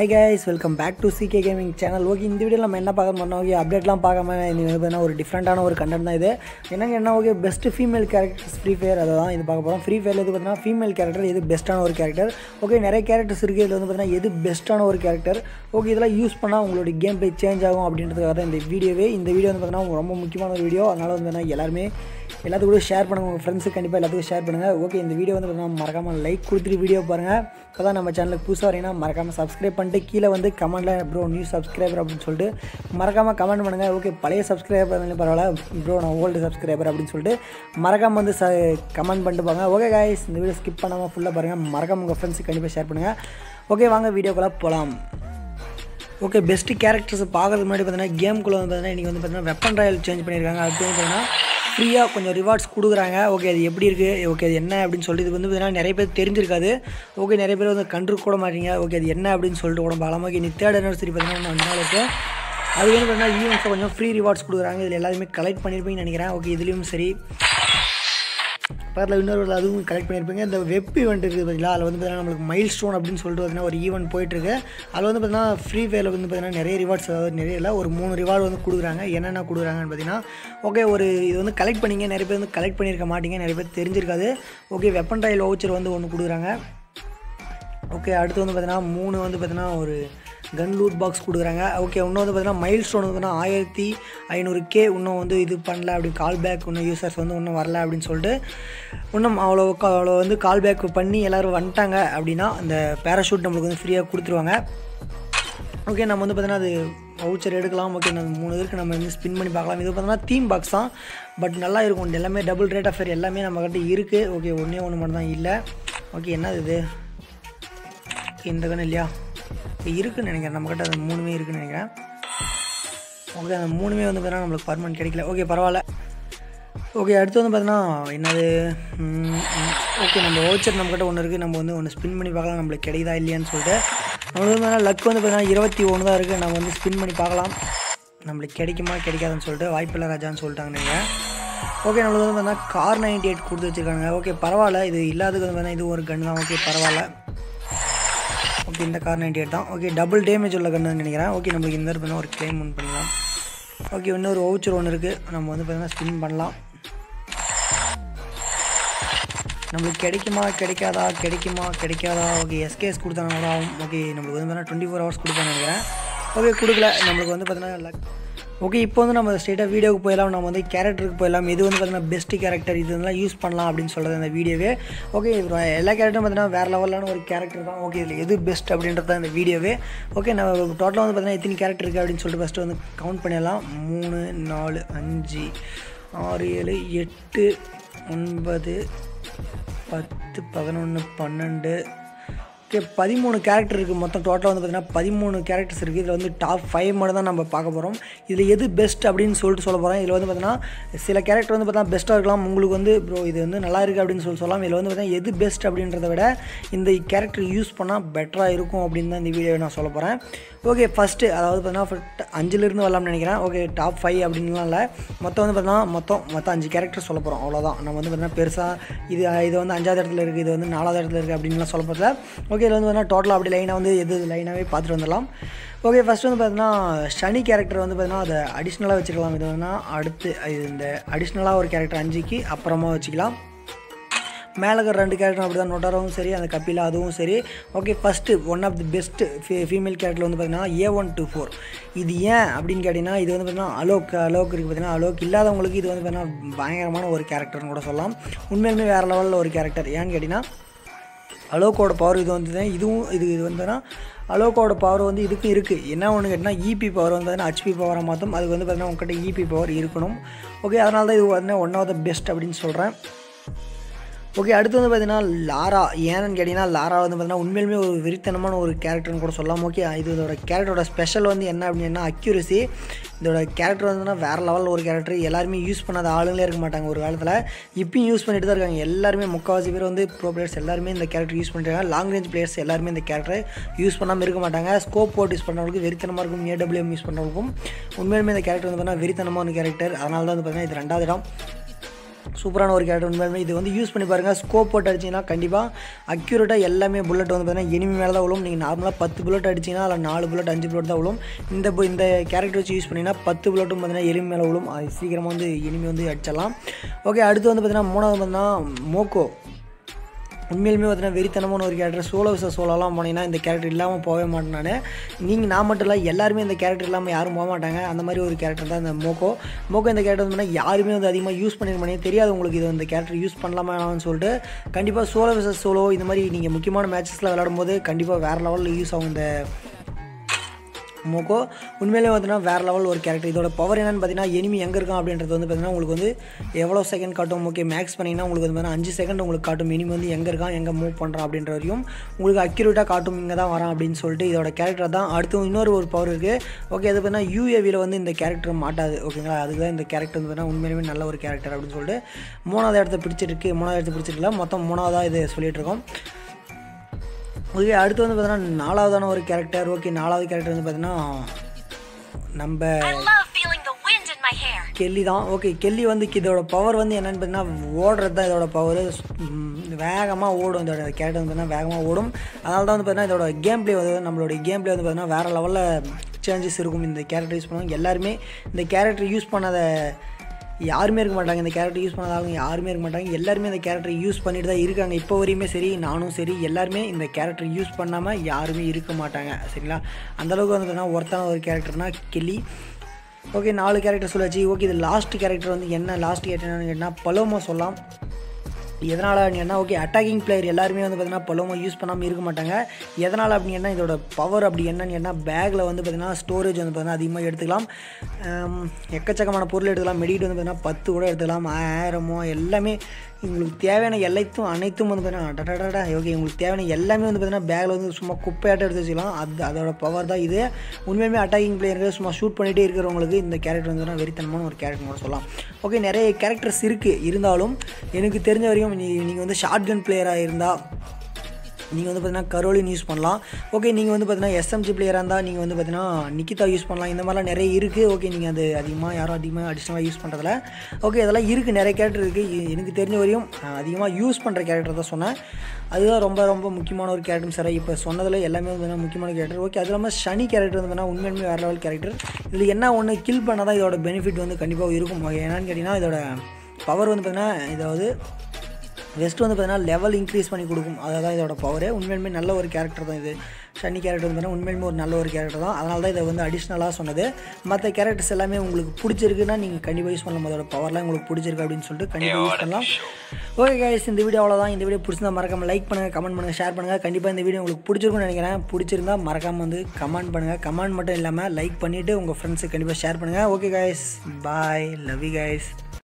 Hi guys welcome back to CK gaming channel okay இந்த வீடியோவில் நம்ம என்ன பார்க்க பண்ணோம் ஓகே அப்டேட்லாம் பார்க்காம இது வந்து பார்த்தீங்கன்னா ஒரு டிஃப்ரெண்ட்டான ஒரு கண்டென்ட் தான் இது என்னங்க என்ன okay best female characters free fire அதை தான் இது பார்க்க போகிறோம் ஃப்ரீ ஃபயரில் இது பார்த்தீங்கன்னா ஃபீமேல் கேரக்டர் எது பெஸ்ட்டான ஒரு கேரக்டர் ஓகே நிறைய கேரக்டர்ஸ் இருக்குது இதில் வந்து பார்த்தீங்கன்னா எது பெஸ்ட்டான ஒரு கேரக்டர் ஓகே இதெல்லாம் யூஸ் பண்ணால் உங்களுடைய கேம் பிளே சேஞ்ச் ஆகும் அப்படின்றதுக்காக தான் இந்த வீடியோவே இந்த வீடியோ வந்து பார்த்தீங்கன்னா ரொம்ப முக்கியமான ஒரு வீடியோ அதனால் வந்து பார்த்தீங்கன்னா எல்லாருமே எல்லாத்துக்கும் கூட ஷேர் பண்ணுங்கள் உங்கள் ஃப்ரெண்ட்ஸுக்கு கண்டிப்பாக எல்லாத்துக்கும் ஷேர் பண்ணுங்கள் ஓகே இந்த வீடியோ வந்து பார்த்தீங்கன்னா மறக்காமல் லைக் கொடுத்துட்டு வீடியோ பாருங்கள் இப்போ தான் நம்ம சேனலுக்கு புதுசாக வரீங்கன்னா மறக்காமல் சப்ஸ்கிரைப் பண்ணிட்டு கீழே வந்து கமெண்ட்டில் ப்ரோ நியூ சப்ஸ்கிரைபர் அப்படின்னு சொல்லிட்டு மறக்காமல் கமெண்ட் பண்ணுங்கள் ஓகே பழைய சப்ஸ்கிரைபர் இருந்தாலும் பரவாயில்ல ப்ரோ நான் ஓல்டு சப்ஸ்கிரைபர் அப்படின்னு சொல்லிட்டு மறக்காமல் வந்து ச கமெண்ட் பண்ணிட்டு பாருங்க ஓகே காய்ஸ் இந்த வீடியோ ஸ்கிப் பண்ணாமல் ஃபுல்லாக பாருங்கள் மறக்காமல் உங்கள் ஃப்ரெண்ட்ஸுக்கு கண்டிப்பாக ஷேர் பண்ணுங்கள் ஓகே வாங்க வீடியோக்குள்ளே போகலாம் ஓகே பெஸ்ட்டு கேரக்டர்ஸ் பார்க்கறதுக்கு முன்னாடி பார்த்தீங்கன்னா கேம்குள்ளே வந்து பார்த்தீங்கன்னா இன்றைக்கி வந்து பார்த்தீங்கன்னா வெப்பன் ராயல் சேஞ்ச் பண்ணியிருக்காங்க அது வந்து பார்த்தீங்கன்னா ஃப்ரீயாக கொஞ்சம் ரிவார்ட்ஸ் கொடுக்குறாங்க ஓகே அது எப்படி இருக்குது ஓகே அது என்ன அப்படின்னு சொல்லிட்டு இது வந்து பார்த்தீங்கன்னா நிறைய பேர் தெரிஞ்சிருக்காது ஓகே நிறைய பேர் வந்து கண்டு கூட மாட்டீங்க ஓகே அது என்ன அப்படின்னு சொல்லிட்டு கூட பார்க்கலாம் ஓகே நீ தேர்ட் anniversary பார்த்தீங்கன்னா அஞ்சு நாள் இருக்குது அது வந்து பார்த்தீங்கன்னா ஈவெண்ட்ஸை கொஞ்சம் ஃப்ரீ ரிவார்ட்ஸ் கொடுக்குறாங்க இதில் எல்லாருமே கலெக்ட் பண்ணியிருப்பீங்கன்னு நினைக்கிறேன் ஓகே இதுலேயும் சரி பக்கத்தில் இன்னொரு ஒரு அதுவும் கலெக்ட் பண்ணியிருப்பீங்க இந்த வெப் ஈவெண்ட் இருக்குது பார்த்தீங்களா அதில் வந்து பார்த்தீங்கன்னா நம்மளுக்கு மைல் ஸ்டோன் அப்படின்னு சொல்லிட்டு பார்த்தீங்கன்னா ஒரு ஈவெண்ட் போயிட்டுருக்கு அதில் வந்து பார்த்தீங்கன்னா ஃப்ரீ ஃபயரில் வந்து பார்த்தீங்கன்னா நிறைய ரிவார்ட்ஸ் அதாவது நிறைய இல்லை ஒரு மூணு ரிவார்டு வந்து கொடுக்குறாங்க என்னென்ன கொடுக்குறாங்கன்னு பார்த்தீங்கன்னா ஓகே ஒரு இது வந்து கலெக்ட் பண்ணிங்க நிறைய பேர் வந்து கலெக்ட் பண்ணியிருக்க மாட்டீங்க நிறைய பேர் தெரிஞ்சிருக்காது ஓகே வெப்பன் ட்ரையல் வவுச்சர் வந்து ஒன்று கொடுக்குறாங்க ஓகே அடுத்து வந்து பார்த்தீங்கன்னா மூணு வந்து பார்த்தீங்கன்னா ஒரு கன் லூட் பாக்ஸ் கொடுக்குறாங்க ஓகே இன்னும் வந்து பார்த்தீங்கன்னா மைல் ஸ்டோன் வந்து பார்த்தீங்கன்னா ஆயிரத்தி ஐநூறு கே இன்னும் வந்து இது பண்ணல அப்படி கால் பேக் இன்னும் யூசர்ஸ் வந்து இன்னும் வரல அப்படின்னு சொல்லிட்டு இன்னும் அவ்வளோ க- அவ்வளோ வந்து கால் பேக் பண்ணி எல்லோரும் வந்துட்டாங்க அப்படின்னா அந்த பேராஷூட் நம்மளுக்கு வந்து ஃப்ரீயாக கொடுத்துருவாங்க ஓகே நம்ம வந்து பார்த்தீங்கன்னா அது வவுச்சர் எடுக்கலாம் ஓகே நம்ம மூணு இதுக்கு நம்ம வந்து ஸ்பின் பண்ணி பார்க்கலாம் இது பார்த்தீங்கன்னா தீம் பாக்ஸ் தான் பட் நல்லா இருக்கும் எல்லாமே டபுள் ரேட் ஆஃப் ஃபேர் எல்லாமே நம்மக்கிட்ட இருக்குது ஓகே ஒன்றே ஒன்று மட்டும் தான் இல்லை ஓகே என்னது இது இந்த கன்று இல்லையா இருக்குன்னு நினைக்கிறேன் நம்மக்கிட்ட அது மூணுமே இருக்குன்னு நினைக்கிறேன் ஓகே அந்த மூணுமே வந்து பார்த்தீங்கன்னா நம்மளுக்கு பர்மனெண்ட் கிடைக்கல ஓகே பரவாயில்ல ஓகே அடுத்து வந்து பார்த்தீங்கன்னா என்னது ஓகே நம்ம வவுச்சர் நம்மக்கிட்ட ஒன்று இருக்குது நம்ம வந்து ஒன்று ஸ்பின் பண்ணி பார்க்கலாம் நம்மளுக்கு கிடைக்குதா இல்லையான்னு சொல்லிட்டு நம்மளுக்கு வந்து பார்த்தீங்கன்னா லக் வந்து பார்த்தீங்கன்னா இருபத்தி ஒன்று தான் இருக்குது நம்ம வந்து ஸ்பின் பண்ணி பார்க்கலாம் நம்மளுக்கு கிடைக்குமா கிடைக்காதுன்னு சொல்லிட்டு வாய்ப்பில்லை ராஜான்னு சொல்லிட்டாங்க நீங்கள் ஓகே நம்மளுக்கு வந்து பார்த்தீங்கன்னா கார் நைன்டி எயிட் கொடுத்து வச்சுருக்காங்க ஓகே பரவாயில்ல இது இல்லாததுக்கு வந்து பார்த்தீங்கன்னா இது ஒரு கன் தான் ஓகே பரவாயில்ல ஓகே இந்த கார் நைன்டி எயிட் தான் ஓகே டபுள் டேமேஜ் உள்ள கன்னு நினைக்கிறேன் ஓகே நம்மளுக்கு இந்த இடத்துல ஒரு கிளைம் ஒன்று பண்ணலாம் ஓகே இன்னொரு வவுச்சர் ஒன்று இருக்குது நம்ம வந்து பார்த்தீங்கன்னா ஸ்பின் பண்ணலாம் நம்மளுக்கு கிடைக்குமா கிடைக்காதா கிடைக்குமா கிடைக்காதா ஓகே எஸ்கேஎஸ் கொடுத்தாங்க கூட ஆகும் ஓகே நம்மளுக்கு வந்து பார்த்தீங்கன்னா டுவெண்ட்டி ஃபோர் ஹவர்ஸ் கொடுப்பான்னு நினைக்கிறேன் ஓகே கொடுக்கல நம்மளுக்கு வந்து பார்த்தீங்கன்னா luck. ஓகே இப்போ வந்து நம்ம ஸ்ட்ரெயிட்டாக வீடியோக்கு போயிடலாம் நம்ம வந்து கேரக்டருக்கு போயிடலாம் இது வந்து பார்த்தீங்கன்னா பெஸ்ட் கேரக்டர் இது இதெல்லாம் யூஸ் பண்ணலாம் அப்படின்னு சொல்கிறது இந்த வீடியோவே ஓகே எல்லா கேரக்டரும் பார்த்தீங்கன்னா வேறு லெவலான ஒரு கேரக்டர் தான் ஓகே இதில் எது பெஸ்ட் அப்படின்றது தான் இந்த வீடியோவே ஓகே நம்ம டோட்டலாக வந்து பார்த்தீங்கன்னா எத்தனை கேரக்டர் இருக்குது அப்படின்னு சொல்லிட்டு ஃபஸ்ட்டு வந்து கவுண்ட் பண்ணிடலாம் மூணு நாலு அஞ்சு ஆறு ஏழு எட்டு ஒன்பது பத்து பதினொன்று பன்னெண்டு ஓகே பதிமூணு கேரக்டர் இருக்குது மொத்தம் டோட்டலாக வந்து பார்த்தீங்கன்னா பதிமூணு கேரக்டர்ஸ் இருக்குது இதில் வந்து டாப் ஃபைவ் மட்டும் தான் நம்ம பார்க்க போகிறோம் இதில் எது பெஸ்ட் அப்படின்னு சொல்லிட்டு சொல்ல போகிறோம் இதில் வந்து பார்த்தீங்கன்னா சில கேரக்டர் வந்து பார்த்தா பெஸ்ட்டாக இருக்கலாம் உங்களுக்கு வந்து ப்ரோ இது வந்து நல்லா இருக்குது அப்படின்னு சொல்லி சொல்லலாம் இதில் வந்து பார்த்தீங்கன்னா எது பெஸ்ட் அப்படின்றத விட இந்த கேரக்டர் யூஸ் பண்ணால் பெட்டராக இருக்கும் அப்படின்னு தான் இந்த வீடியோவை நான் சொல்ல போகிறேன் ஓகே ஃபஸ்ட்டு அதாவது பார்த்தீங்கன்னா first அஞ்சுலேருந்து வரலாம்னு நினைக்கிறேன் ஓகே டாப் ஃபைவ் அப்படின்லாம் இல்லை மொத்தம் வந்து பார்த்தீங்கன்னா மொத்தம் மொத்தம் அஞ்சு கேரக்டர் சொல்ல போகிறோம் அவ்வளோதான் நம்ம வந்து பார்த்தீங்கன்னா பெருசாக இது இது வந்து அஞ்சாவது இடத்துல இருக்குது இது வந்து நாலாவது இடத்துல இருக்குது அப்படின்லாம் சொல்ல போகிறதுல ஓகே இதில் வந்து பார்த்தீங்கன்னா டோட்டலாக அப்படி லைனாக வந்து எது லைனாகவே பார்த்துட்டு வந்துடலாம் ஓகே ஃபஸ்ட்டு வந்து பார்த்தீங்கன்னா சனி கேரக்டர் வந்து பார்த்தீங்கன்னா அதை அடிஷ்னலாக வச்சுக்கலாம் இது வந்து அடுத்து இது இந்த அடிஷ்னலாக ஒரு கேரக்டர் அஞ்சுக்கு அப்புறமா வச்சுக்கலாம் மேலே இருக்கிற ரெண்டு கேரக்டர் அப்படி தான் நொட்டாரவும் சரி அந்த கபிலா அதுவும் சரி okay first one of the best female character வந்து பார்த்தீங்கன்னா ஏ ஒன் டூ ஃபோர் இது ஏன் அப்படின்னு கேட்டிங்கன்னா இது வந்து பார்த்தீங்கன்னா அலோக் அலோக் இருக்குது பார்த்தீங்கன்னா அலோக் இல்லாதவங்களுக்கு இது வந்து பார்த்தீங்கன்னா பயங்கரமான ஒரு கேரக்டர்னு கூட சொல்லலாம் உண்மையிலுமே வேறு லெவலில் ஒரு கேரக்டர் ஏன்னு கேட்டிங்கன்னா அலோக்கோட பவர் இது வந்து இதுவும் இது இது வந்துன்னா அலோக்கோட பவர் வந்து இதுக்கும் இருக்குது என்ன ஒன்று கேட்டிங்கன்னா இபி பவர் வந்து பார்த்தீங்கன்னா ஹச்பி பவரை மாற்றும் அதுக்கு வந்து பார்த்தீங்கன்னா உங்கள்கிட்ட இபி பவர் இருக்கணும் ஓகே அதனால தான் இது வந்து ஒன் ஆஃப் த பெஸ்ட் அப்படின்னு சொல்கிறேன் ஓகே அடுத்து வந்து பார்த்தீங்கன்னா லாரா ஏன்னு கேட்டிங்கன்னா லாரா வந்து பார்த்தீங்கன்னா உண்மையிலுமே ஒரு வெறித்தனமான ஒரு கேரக்டர்னு கூட சொல்லலாம் ஓகே இது இதோட கேரக்டரோட ஸ்பெஷல் வந்து என்ன அப்படின்னா அக்யூரசி இதோட கேரக்டர் வந்துன்னா வேறு லெவலில் ஒரு கேரக்டர் எல்லாருமே யூஸ் பண்ணாத ஆளுங்களே இருக்க மாட்டாங்க ஒரு காலத்தில் இப்பயும் யூஸ் பண்ணிட்டு தான் இருக்காங்க எல்லாருமே முக்கால்வாசி பேர் வந்து ப்ரோ பிளேயர்ஸ் எல்லாருமே இந்த கேரக்டர் யூஸ் பண்ணிட்டு லாங் ரேஞ்ச் பிளேயர்ஸ் எல்லாருமே இந்த கேரக்டரை யூஸ் பண்ணாமல் இருக்க மாட்டாங்க ஸ்கோப் போட்டு யூஸ் பண்ணுறவங்களுக்கு வெறித்தனமாக இருக்கும் ஏடபிள்யூஎம் யூஸ் பண்ணுறவங்களுக்கும் உண்மையிலுமே இந்த கேரக்டர் வந்து பார்த்தீங்கன்னா வெறித்தனமான கேரக்டர் அதனால தான் வந்து பார்த்தீங்கன்னா இது ரெண்டாவது இடம் சூப்பரான ஒரு கேரக்டர் உண்மையுமே இது வந்து யூஸ் பண்ணி பாருங்கள் ஸ்கோப் போட்டு அடிச்சிங்கன்னா கண்டிப்பாக அக்யூரேட்டாக எல்லாமே புல்லட் வந்து பார்த்தீங்கன்னா எனிமி மேலே தான் விழும் நீங்கள் நார்மலாக பத்து புல்லட் அடிச்சிங்கன்னா அதில் நாலு புல்லட் அஞ்சு புல்லட் தான் விழும் இந்த bu- இந்த கேரக்டர் வச்சு யூஸ் பண்ணிங்கன்னா பத்து புல்லட்டும் பார்த்தீங்கன்னா எனிமி மேலே விழும் அது சீக்கிரமாக வந்து எனிமி வந்து அடிச்சிடலாம் ஓகே அடுத்து வந்து பார்த்தீங்கன்னா மூணாவது பார்த்தீங்கன்னா மோக்கோ உண்மையிலுமே பார்த்தீங்கன்னா வெறித்தனமான ஒரு கேரக்டர் சோலோ விச சோலோலாம் போனீங்கன்னா இந்த கேரக்டர் இல்லாமல் போகவே மாட்டேன் நான் நீங்கள் நான் மட்டும் இல்லை எல்லாருமே இந்த கேரக்டர் இல்லாமல் யாரும் போக மாட்டாங்க அந்த மாதிரி ஒரு கேரக்டர் தான் இந்த மோக்கோ மோக்கோ இந்த கேரக்டர் வந்து யாருமே வந்து அதிகமாக யூஸ் பண்ணிருப்பானே தெரியாது உங்களுக்கு இது இந்த கேரக்டர் யூஸ் பண்ணலாமா வேணாம்னு சொல்லிட்டு கண்டிப்பாக சோலோ விச சோலோ இந்த மாதிரி நீங்கள் முக்கியமான மேட்சஸில் விளையாடும் போது கண்டிப்பாக வேறு லெவலில் யூஸ் ஆகும் இந்த மோக்கோ உண்மையிலே பார்த்தீங்கன்னா வேறு லெவல் ஒரு கேரக்டர் இதோட பவர் என்னன்னு பார்த்தீங்கன்னா எனிமி எங்கே இருக்கான் அப்படின்றது வந்து பார்த்தீங்கன்னா உங்களுக்கு வந்து எவ்வளோ செகண்ட் காட்டும் ஓகே மேக்ஸ் பண்ணிங்கன்னா உங்களுக்கு வந்து பார்த்தீங்கன்னா அஞ்சு செகண்ட் உங்களுக்கு காட்டும் எனிமி வந்து எங்கே இருக்கான் எங்கே மூவ் பண்ணுறான் அப்படின்ற வரையும் உங்களுக்கு அக்யூரேட்டாக காட்டும் இங்கே தான் வரான் அப்படின்னு சொல்லிட்டு இதோட கேரக்டர் தான் அடுத்து இன்னொரு ஒரு பவர் இருக்குது ஓகே அது பார்த்தீங்கன்னா யூஏவியில் வந்து இந்த கேரக்டர் மாட்டாது ஓகேங்களா அதுக்கு தான் இந்த கேரக்டர் வந்து பார்த்தீங்கன்னா உண்மையிலுமே நல்ல ஒரு கேரக்டர் அப்படின்னு சொல்லிட்டு மூணாவது இடத்த பிடிச்சிருக்கு மூணாவது இடத்த பிடிச்சிருக்கல மொத்தம் மூணாவதாக இது சொல்லிட்டு இருக்கோம் ஓகே அடுத்து வந்து பார்த்தீங்கன்னா நாலாவதான ஒரு கேரக்டர் ஓகே நாலாவது கேரக்டர் வந்து பார்த்தீங்கன்னா நம்ம I love feeling the wind in my hair. Kelly தான் ஓகே கெல்லி வந்து இதோட பவர் வந்து என்னன்னு பார்த்தீங்கன்னா ஓடுறது தான் இதோட பவர் வேகமாக ஓடும் இதோட கேரக்டர் வந்து பார்த்தீங்கன்னா வேகமாக ஓடும் அதனால தான் வந்து பார்த்தீங்கன்னா இதோட கேம் ப்ளே வந்து நம்மளோட கேம் ப்ளே வந்து பார்த்தீங்கன்னா வேறு லெவலில் சேஞ்சஸ் இருக்கும் இந்த கேரக்டர் யூஸ் பண்ணுவாங்க எல்லாருமே இந்த கேரக்டர் யூஸ் பண்ணாத யாருமே இருக்க மாட்டாங்க இந்த கேரக்டர் யூஸ் பண்ணாதவங்க யாருமே இருக்க மாட்டாங்க எல்லாருமே இந்த கேரக்டர் யூஸ் பண்ணிட்டு தான் இருக்காங்க இப்போ வரையுமே சரி நானும் சரி எல்லாருமே இந்த கேரக்டர் யூஸ் பண்ணாமல் யாருமே இருக்க மாட்டாங்க சரிங்களா அந்தளவுக்கு வந்து பார்த்தீங்கன்னா ஒருத்தான ஒரு கேரக்டர்னா கிளி ஓகே நாலு கேரக்டர் சொல்லாச்சு ஓகே இது லாஸ்ட் கேரக்டர் வந்து என்ன லாஸ்ட் கேரக்டர் என்னன்னு கேட்டால் பலோமா சொல்லலாம் எதனால் அப்படின்னா ஓகே அட்டாக்கிங் பிளேயர் எல்லாருமே வந்து பார்த்தீங்கன்னா பலோமா யூஸ் பண்ணாமல் இருக்க மாட்டாங்க எதனால் அப்படின்னா இதோட பவர் அப்படி என்னன்னு கேட்டால் பேக்கில் வந்து பார்த்தீங்கன்னா ஸ்டோரேஜ் வந்து பார்த்தீங்கன்னா அதிகமாக எடுத்துக்கலாம் ஆம், எக்கச்சக்கமான பொருள் எடுத்துக்கலாம் மெடிட் வந்து பார்த்தீங்கன்னா பத்து கூட எடுத்துக்கலாம் ஆயிரமோ எல்லாமே உங்களுக்கு தேவையான எல்லாத்தும் அனைத்தும் வந்து பார்த்தீங்கன்னா டடடடா ஓகே உங்களுக்கு தேவையான எல்லாமே வந்து பார்த்தீங்கன்னா பேக்கில் வந்து சும்மா குப்பையாட்டம் எடுத்து வச்சுக்கலாம் அது அதோட பவர் தான் இது உண்மையுமே அட்டாக்கிங் பிளேயருக்கு சும்மா ஷூட் பண்ணிகிட்டே இருக்கிறவங்களுக்கு இந்த கேரக்டர் வந்து பார்த்தீங்கன்னா வெறித்தனமான ஒரு கேரக்டர் கூட சொல்லலாம் ஓகே நிறைய கேரக்டர்ஸ் இருக்குது இருந்தாலும் எனக்கு தெரிஞ்ச வரையும் நீங்கள் வந்து ஷார்ட் கன் பிளேயராக இருந்தால் நீங்கள் வந்து பார்த்தீங்கன்னா கரோலின் யூஸ் பண்ணலாம் ஓகே நீங்கள் வந்து பார்த்தீங்கன்னா எஸ்எம்ஜி பிளேயராக இருந்தால் நீங்கள் வந்து பார்த்தீங்கன்னா நிக்கிதா யூஸ் பண்ணலாம் இந்த மாதிரிலாம் நிறைய இருக்குது ஓகே நீங்கள் அது அதிகமாக யாரும் அதிகமாக அடிஷ்னலாக யூஸ் பண்ணுறதில்ல ஓகே அதெல்லாம் இருக்குது நிறைய கேரக்டர் இருக்குது எனக்கு தெரிஞ்ச வரையும் அதிகமாக யூஸ் பண்ணுற கேரக்டர் தான் சொன்னேன் அதுதான் ரொம்ப ரொம்ப முக்கியமான ஒரு கேரக்டர் சார் இப்போ சொன்னதில் எல்லாமே வந்து பார்த்தீங்கன்னா முக்கியமான கேரக்டர் ஓகே அது இல்லாமல் சனி கேரக்டர் வந்து பார்த்தீங்கன்னா உண்மையுமே வேறு லெவல் கேரக்டர் இதில் என்ன ஒன்று கில் பண்ணால் தான் இதோட பெனிஃபிட் வந்து கண்டிப்பாக இருக்கும் என்னன்னு கேட்டிங்கன்னா இதோட பவர் வந்து பார்த்தீங்கன்னா இதாவது வெஸ்ட் வந்து பார்த்தீங்கன்னா லெவல் இன்க்ரீஸ் பண்ணி கொடுக்கும் அதான் இதோட பவர் உண்மையிலுமே நல்ல ஒரு கேரக்டர் தான் இது ஷனி கேரக்டர் வந்து பார்த்தீங்கன்னா உண்மையிலுமே ஒரு நல்ல ஒரு கேரக்டர் தான் அதனால தான் இதை வந்து அடிஷ்னலாக சொன்னது மற்ற கேரக்டர்ஸ் எல்லாமே உங்களுக்கு பிடிச்சிருக்குன்னா நீங்கள் கண்டிப்பாக யூஸ் பண்ணலாம் அதோட பவர்லாம் உங்களுக்கு பிடிச்சிருக்கு அப்படின்னு சொல்லிட்டு கண்டிப்பாக யூஸ் பண்ணலாம் ஓகே கைஸ் இந்த வீடியோ அவ்வளோதான் இந்த வீடியோ பிடிச்சிருந்தா மறக்காம லைக் பண்ணுங்கள் கமெண்ட் பண்ணுங்கள் ஷேர் பண்ணுங்கள் கண்டிப்பாக இந்த வீடியோ உங்களுக்கு பிடிச்சிருக்கும்னு நினைக்கிறேன் பிடிச்சிருந்தா மறக்காம வந்து கமெண்ட் பண்ணுங்கள் கமெண்ட் மட்டும் இல்லாமல் லைக் பண்ணிவிட்டு உங்கள் ஃப்ரெண்ட்ஸுக்கு கண்டிப்பாக ஷேர் பண்ணுங்கள் okay guys bye love you guys